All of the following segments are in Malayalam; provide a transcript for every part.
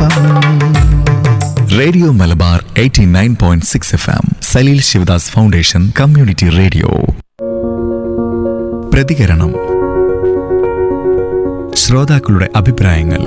radio Malabar 89.6 F M Saleel Sivadas foundation community radio പ്രതികരണം ശ്രോതാക്കളുടെ അഭിപ്രായങ്ങൾ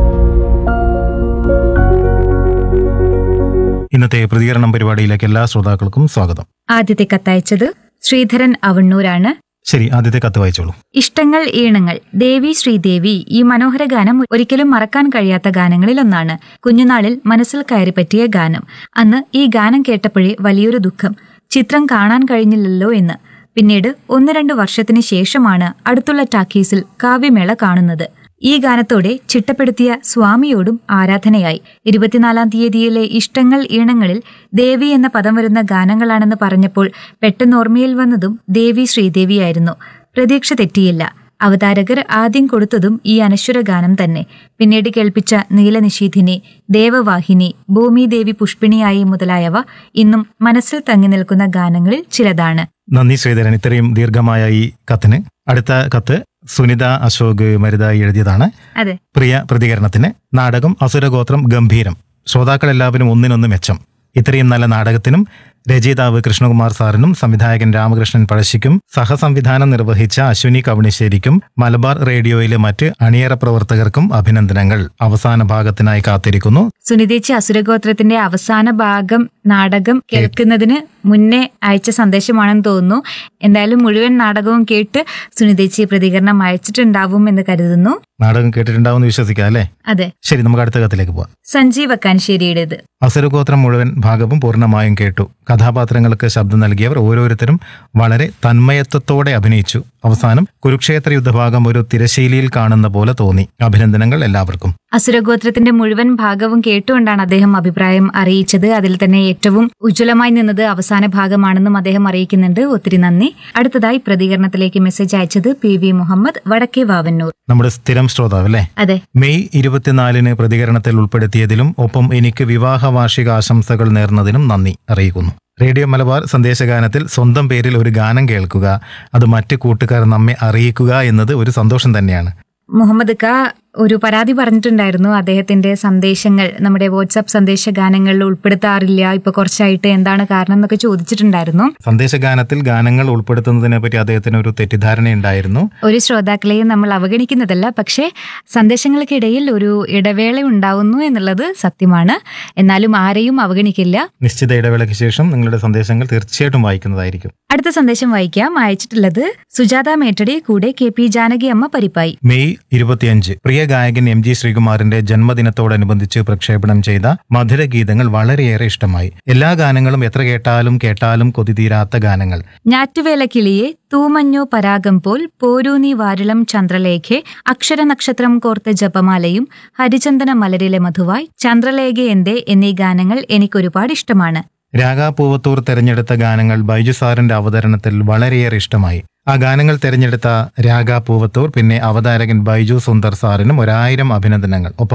ഇന്നത്തെ പ്രതികരണം പരിപാടിയിലേക്ക് എല്ലാ ശ്രോതാക്കൾക്കും സ്വാഗതം ആദ്യത്തെ കത്തയച്ചത് ശ്രീധരൻ അവണ്ണൂരാണ് ശരി ആദ്യത്തെ കത്ത് വായിച്ചോളൂ ഇഷ്ടങ്ങൾ ഈണങ്ങൾ ദേവി ശ്രീദേവി ഈ മനോഹര ഗാനം ഒരിക്കലും മറക്കാൻ കഴിയാത്ത ഗാനങ്ങളിൽ ഒന്നാണ് കുഞ്ഞുനാളിൽ മനസ്സിൽ കയറി പറ്റിയ ഗാനം അന്ന് ഈ ഗാനം കേട്ടപ്പോഴേ വലിയൊരു ദുഃഖം ചിത്രം കാണാൻ കഴിഞ്ഞില്ലല്ലോ എന്ന് പിന്നീട് ഒന്ന് രണ്ട് വർഷത്തിന് ശേഷമാണ് അടുത്തുള്ള ടാക്കീസിൽ കാവ്യമേള കാണുന്നത് ഈ ഗാനത്തോടെ ചിട്ടപ്പെടുത്തിയ സ്വാമിയോടും ആരാധനയായി ഇരുപത്തിനാലാം തീയതിയിലെ ഇഷ്ടങ്ങൾ ഈണങ്ങളിൽ ദേവി എന്ന പദം വരുന്ന ഗാനങ്ങളാണെന്ന് പറഞ്ഞപ്പോൾ പെട്ടെന്ന് ഓർമ്മയിൽ വന്നതും ദേവി ശ്രീദേവിയായിരുന്നു പ്രതീക്ഷ തെറ്റിയില്ല അവതാരകർ ആദ്യം കൊടുത്തതും ഈ അനശ്വര ഗാനം തന്നെ പിന്നീട് കേൾപ്പിച്ച നീലനിഷീധിനി ദേവവാഹിനി ഭൂമിദേവി പുഷ്പിണിയായി മുതലായവ ഇന്നും മനസ്സിൽ തങ്ങി നിൽക്കുന്ന ഗാനങ്ങളിൽ ചിലതാണ് നന്ദി ശ്രീധരൻ ഇത്രയും ദീർഘമായ ഈ കത്തിന് അടുത്ത കത്ത് സുനിത അശോക് മരുതായി എഴുതിയതാണ് അതെ പ്രിയ പ്രതികരണത്തിന് നാടകം അസുരഗോത്രം ഗംഭീരം ശ്രോതാക്കൾ എല്ലാവരും ഒന്നിനൊന്ന് മെച്ചം ഇത്രയും നല്ല നാടകത്തിനും രചയിതാവ് കൃഷ്ണകുമാർ സാറിനും സംവിധായകൻ രാമകൃഷ്ണൻ പഴശ്ശിക്കും സഹസംവിധാനം നിർവഹിച്ച അശ്വിനി കവണിശ്ശേരിക്കും മലബാർ റേഡിയോയിലെ മറ്റ് അണിയറ പ്രവർത്തകർക്കും അഭിനന്ദനങ്ങൾ അവസാന ഭാഗത്തിനായി കാത്തിരിക്കുന്നു സുനിതേച്ചി അസുരഗോത്രത്തിന്റെ അവസാന ഭാഗം നാടകം കേൾക്കുന്നതിന് മുന്നേ അയച്ച സന്ദേശമാണെന്ന് തോന്നുന്നു എന്തായാലും മുഴുവൻ നാടകവും കേട്ട് സുനിതേച്ചി പ്രതികരണം അയച്ചിട്ടുണ്ടാവും എന്ന് കരുതുന്നു നാടകം കേട്ടിട്ടുണ്ടാവും വിശ്വസിക്കാം അല്ലേ അതെ ശരി നമുക്ക് അടുത്ത കത്തിലേക്ക് പോവാം സഞ്ജീവ് അക്കാൻശ്ശേരിയുടേത് അസുരഗോത്രം മുഴുവൻ ഭാഗവും പൂർണ്ണമായും കേട്ടു കഥാപാത്രങ്ങൾക്ക് ശബ്ദം നൽകിയവർ ഓരോരുത്തരും വളരെ തന്മയത്വത്തോടെ അഭിനയിച്ചു അവസാനം കുരുക്ഷേത്ര യുദ്ധഭാഗം ഒരു തിരശീലിയിൽ കാണുന്ന പോലെ തോന്നി അഭിനന്ദനങ്ങൾ എല്ലാവർക്കും അസുരഗോത്രത്തിന്റെ മുഴുവൻ ഭാഗവും കേട്ടുകൊണ്ടാണ് അദ്ദേഹം അഭിപ്രായം അറിയിച്ചത് അതിൽ തന്നെ ഏറ്റവും ഉജ്ജ്വലമായി നിന്നത് അവസാന ഭാഗമാണെന്നും അദ്ദേഹം അറിയിക്കുന്നുണ്ട് ഒത്തിരി നന്ദി അടുത്തതായി പ്രതികരണത്തിലേക്ക് മെസ്സേജ് അയച്ചത് പി വി മുഹമ്മദ് വടക്കേ വാവന്നൂർ നമ്മുടെ സ്ഥിരം ശ്രോതാവ് അല്ലേ അതെ മെയ് ഇരുപത്തിനാലിന് പ്രതികരണത്തിൽ ഉൾപ്പെടുത്തിയതിലും ഒപ്പം എനിക്ക് വിവാഹ വാർഷിക ആശംസകൾ നേർന്നതിനും നന്ദി അറിയിക്കുന്നു റേഡിയോ മലബാർ സന്ദേശഗാനത്തിൽ സ്വന്തം പേരിൽ ഒരു ഗാനം കേൾക്കുക അത് മറ്റ് കൂട്ടുകാർ നമ്മെ അറിയിക്കുക എന്നത് ഒരു സന്തോഷം തന്നെയാണ് മുഹമ്മദ് ക ഒരു പരാതി പറഞ്ഞിട്ടുണ്ടായിരുന്നു അദ്ദേഹത്തിന്റെ സന്ദേശങ്ങൾ നമ്മുടെ വാട്സാപ്പ് സന്ദേശ ഗാനങ്ങളിൽ ഉൾപ്പെടുത്താറില്ല ഇപ്പൊ കുറച്ചായിട്ട് എന്താണ് കാരണം എന്നൊക്കെ ചോദിച്ചിട്ടുണ്ടായിരുന്നു സന്ദേശഗാനത്തിൽ ഗാനങ്ങൾ ഉൾപ്പെടുത്തുന്നതിനെ പറ്റി അദ്ദേഹത്തിന് ഒരു തെറ്റിദ്ധാരണയുണ്ടായിരുന്നു ഒരു ശ്രോതാക്കളെയും നമ്മൾ അവഗണിക്കുന്നതല്ല പക്ഷേ സന്ദേശങ്ങൾക്കിടയിൽ ഒരു ഇടവേള ഉണ്ടാവുന്നു എന്നുള്ളത് സത്യമാണ് എന്നാലും ആരെയും അവഗണിക്കില്ല നിശ്ചിത ഇടവേളയ്ക്ക് ശേഷം നിങ്ങളുടെ സന്ദേശങ്ങൾ തീർച്ചയായിട്ടും വായിക്കുന്നതായിരിക്കും അടുത്ത സന്ദേശം വായിക്കാം അയച്ചിട്ടുള്ളത് സുജാത മേട്ടടി കൂടെ കെ പി ജാനകി അമ്മ പരിപ്പായി മെയ് ഇരുപത്തിയഞ്ച് പ്രിയ ഗായകൻ എം ജി ശ്രീകുമാറിന്റെ ജന്മദിനത്തോടനുബന്ധിച്ച് പ്രക്ഷേപണം ചെയ്ത മധുരഗീതങ്ങൾ വളരെയേറെ ഇഷ്ടമായി എല്ലാ ഗാനങ്ങളും എത്ര കേട്ടാലും കേട്ടാലും കൊതിതീരാത്ത ഗാനങ്ങൾ ഞാറ്റുവേല കിളിയെ തൂമഞ്ഞോ പരാഗം പോൽ പോരൂനി വാരിളം ചന്ദ്രലേഖെ അക്ഷര നക്ഷത്രം കോർത്ത ജപമാലയും ഹരിചന്ദന മലരിലെ മധുവായി ചന്ദ്രലേഖ എന്തേ എന്നീ ഗാനങ്ങൾ എനിക്കൊരുപാട് ഇഷ്ടമാണ് രാഗ പൂവത്തൂർ തെരഞ്ഞെടുത്ത ഗാനങ്ങൾ ബൈജു സാറിന്റെ അവതരണത്തിൽ വളരെയേറെ ഇഷ്ടമായി ആ ഗാനങ്ങൾ തെരഞ്ഞെടുത്ത രാഗ പൂവത്തൂർ പിന്നെ അവതാരകൻ ബൈജു സുന്ദർ സാറിനും ഒരായിരം അഭിനന്ദനങ്ങൾ ഒപ്പം